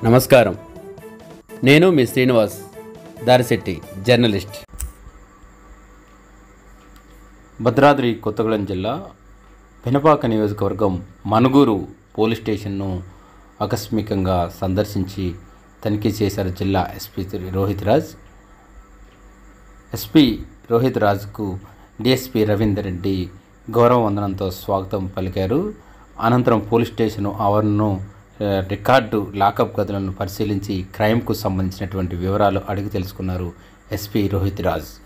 నమస్కారం నేను మీ శ్రీనివాస్ దారిశెట్టి జర్నలిస్ట్ భద్రాద్రి కొత్తగూడెం జిల్లా పినపాక నియోజకవర్గం మనుగూరు పోలీస్ స్టేషన్ను ఆకస్మికంగా సందర్శించి తనిఖీ చేశారు జిల్లా ఎస్పీ రోహిత్ రాజ్ ఎస్పీ రోహిత్ రాజ్కు డిఎస్పీ రవీందర్ రెడ్డి గౌరవ వందనంతో స్వాగతం పలికారు అనంతరం పోలీస్ స్టేషన్ ఆవరణను ఆ, రికార్డు లాకప్ గదులను పరిశీలించి క్రైమ్కు సంబంధించినటువంటి వివరాలు అడిగి తెలుసుకున్నారు ఎస్పీ రోహిత్ రాజ్